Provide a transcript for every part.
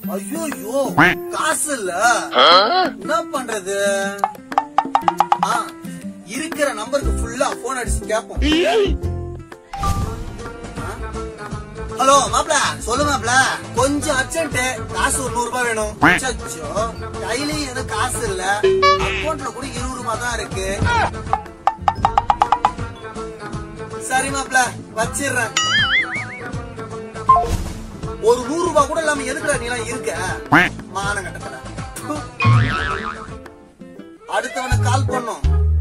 ஐயோ காசு இல்ல என்ன பண்றது ஆ, இருக்கிற நம்பருக்கு ஃபுல்லா போன் அடிச்சு கேப்போம் ஹலோ மாப்ள சொல்லு மாப்ள கொஞ்சம் அர்ஜென்ட் காசு ஒரு நூறு ரூபாய் வேணும் அச்சச்சோ கையிலயும் எனக்கு காசு இல்ல அக்கௌண்ட்ல கூட இருபது ரூபாய் தான் இருக்கு சரி மாப்ள வச்சிடுறேன் ஒரு நூறு ரூபாய் கூட இல்லாம எதுக்குடா நீ எல்லாம் இருக்க மானம் கட்டப்பட அடுத்தவனுக்கு கால் பண்ணும்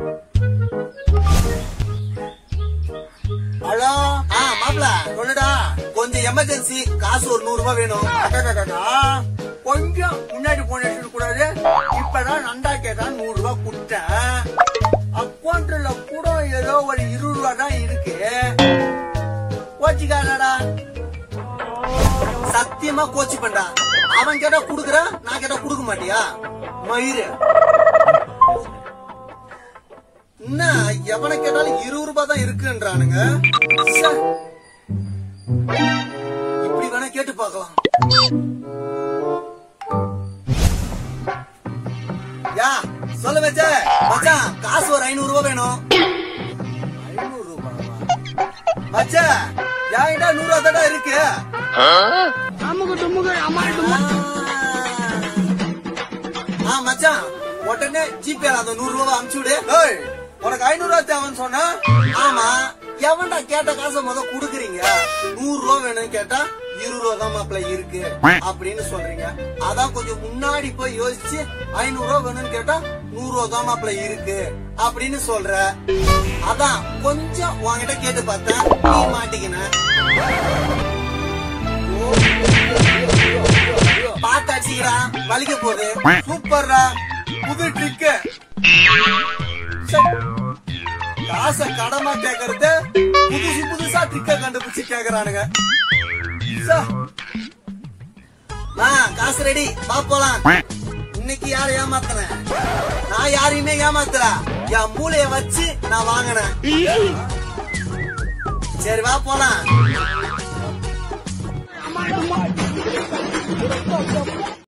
ஹலோ ஆ மாப்ள சொல்லுடா கொஞ்சம் எமர்ஜென்சி காசு ஒரு நூறு ரூபாய் வேணும் அடடடடா. கொஞ்சம் முன்னாடி போன கூடாது இப்பதான் நண்டா கேட்டா நூறு ரூபாய் கொடுத்தேன் அக்கௌண்ட்ல கூட ஏதோ ஒரு இருபது ரூபாய் தான் இருக்கு கோச்சிக்காரடா சத்தியமா கோச்சி பண்றா அவன் கேட்டா குடுக்குறான் நான் கேட்டா குடுக்க மாட்டியா மயிறு என்ன எவனை கேட்டாலும் இருபது ரூபாய் தான் இருக்குன்றானுங்க ச்சே. இப்படி வேணா கேட்டு பார்க்கலாம் யா சொல்ல வச்ச மச்சான் காசு ஒரு ஐநூறு ரூபாய் வேணும் ஐநூறு ரூபாவா மச்சா என்கிட்ட நூறு ரூபா தானே இருக்கு ஆ மச்சான் உடனே ஜிபேல அந்த நூறு ரூபாய் அனுப்பிச்சு விடு ஏய், உனக்கு ஐநூறு ரூபாய் தேவைன்னு சொன்னா ஆமா எவன்டா கேட்ட காசை முத குடுக்குறீங்க நூறு ரூபாய் வேணும்னு கேட்டா இருபது ரூபா தான் மாப்பிள்ள இருக்கு அப்படின்னு சொல்றீங்க அதான் கொஞ்சம் முன்னாடி போய் யோசிச்சு ஐநூறு ரூபாய் வேணும்னு கேட்டா நூறு ரூபா தான் மாப்பிள்ள இருக்கு அப்படின்னு சொல்ற அதான் கொஞ்சம் உன்கிட்ட கேட்டு பார்த்தேன் நீ மாட்டிக்கின பாத்து அடிச்சுக்கிறா வலிக்க போகுது சூப்பர்ரா புது ட்ரிக்கு காசை கடமா கேக்குறது புதுசு புதுசா ட்ரிக்க கண்டுபிடிச்சு கேக்குறானுங்க சே. ஆ, காசு ரெடி வா போலாம் இன்னைக்கு யார ஏமாத்துறேன் நான் யாரையுமே ஏமாத்துற என் மூளைய வச்சு நான் வாங்கினேன் சரி வா போலாம்